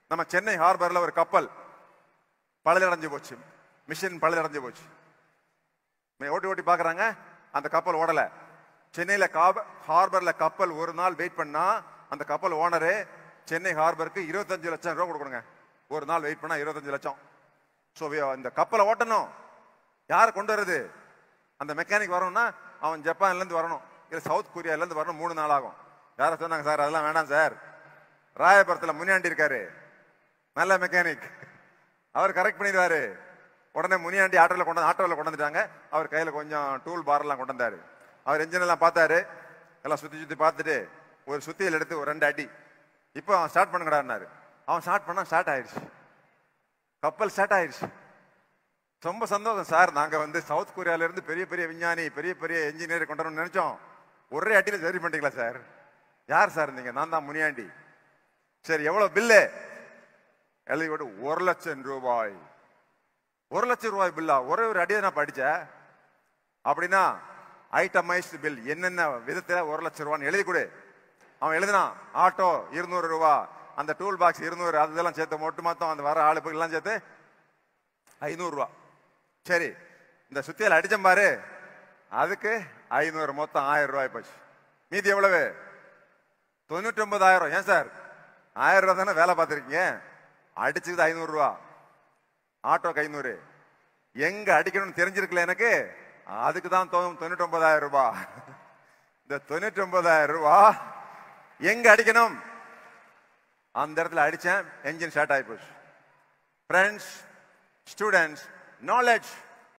நம்ம சென்னை ஹார்பர்ல ஒரு கப்பல் பழுதடைஞ்சு போச்சு மிஷின் பழுதடைஞ்சு போச்சு மே- ஓட்டி ஓட்டி பார்க்கறாங்க அந்த கப்பல் ஓடல சென்னையில காப ஹார்பர்ல கப்பல் ஒரு நாள் வெயிட் பண்ணா அந்த கப்பல் ஓனரு சென்னை ஹார்பருக்கு இருபத்தஞ்சு லட்சம் ரூபா கொடுக்கணுங்க ஒரு நாள் வெயிட் பண்ணா இருபத்தஞ்சு லட்சம் ஸோ இந்த கப்பலை ஓட்டணும் யார் கொண்டு வர்றது அந்த மெக்கானிக் வரணும்னா அவன் ஜப்பான்ல இருந்து வரணும் இல்ல சவுத் கொரியால இருந்து வரணும் மூணு நாள் ஆகும் யார சொன்னாங்க சார் அதெல்லாம் வேண்டாம் சார் ராயபுரத்துல முனியாண்டி இருக்காரு நல்ல மெக்கானிக் அவர் கரெக்ட் பண்ணிடுவாரு உடனே முனியாண்டி ஆட்டோல கொண்டு வந்து- ஆட்டோல கொண்டு வந்துட்டாங்க அவர் கையில கொஞ்சம் டூல் பார் எல்லாம் கொண்டு வந்தாரு அவர் என்ஜின் எல்லாம் பார்த்தாரு எல்லாம் சுத்தி சுத்தி பார்த்துட்டு ஒரு சுத்தியல் எடுத்து ஒரு ரெண்டு அடி இப்போ அவன் ஸ்டார்ட் பண்ணுங்கடான்னாரு அவன் ஸ்டார்ட் பண்ணா ஸ்டார்ட் ஆயிடுச்சு கப்பல் ஸ்டார்ட் ஆயிடுச்சு ரொம்ப சந்தோஷம் சார் நாங்க வந்து சவுத் கொரியால இருந்து பெரிய பெரிய விஞ்ஞானி பெரிய பெரிய இன்ஜினியர் கொண்டு வரணும்னு நினைச்சோம் ஒரே அடியில சரி பண்ணிட்டீங்களா சார் யார் சார் நீங்க நான் தான் முனியாண்டி சரி எவ்வளவு பில்லு எழுதி போட்டு ஒரு லட்சம் ரூபாய் ஒரு லட்சம் ரூபாய் பில்லா ஒரே ஒரு அடியை நான் படிச்சேன் அப்படின்னா ஐட்டமைஸ்டு பில் என்னென்ன விதத்துல ஒரு லட்சம் ரூபான்னு எழுதி கொடு அவன் எழுதினான் ஆட்டோ இருநூறு ரூபா அந்த டூல் பாக்ஸ் இருநூறு அதெல்லாம் சேர்த்து மொட்டு மொத்தம் அந்த வர ஆளு எல்லாம் சேர்த்து ஐநூறு ரூபா சரி இந்த சுத்தியல் அடிச்சம் பாரு அதுக்கு ஐநூறு மொத்தம் ஆயிரம் ரூபாய் போச்சு மீதி எவ்வளவு தொண்ணூற்றி ஒன்பதாயிரம் ஏன் சார் ஆயிரம் ரூபா தானே வேலை பார்த்துருக்கீங்க அடிச்சது ஐநூறு ரூபா ஆட்டோக்கு ஐநூறு எங்க அடிக்கணும்னு தெரிஞ்சிருக்கல எனக்கு அதுக்கு தான் தொண்ணூற்றி ஒன்பதாயிரம் ரூபாய் இந்த தொண்ணூற்றி ஒன்பதாயிரம் ரூபாய் எங்க அடிக்கணும் அந்த இடத்துல அடிச்சேன் என்ஜின் ஸ்டார்ட் ஆகி போச்சு ஃப்ரெண்ட்ஸ் ஸ்டூடெண்ட்ஸ் நாலேஜ்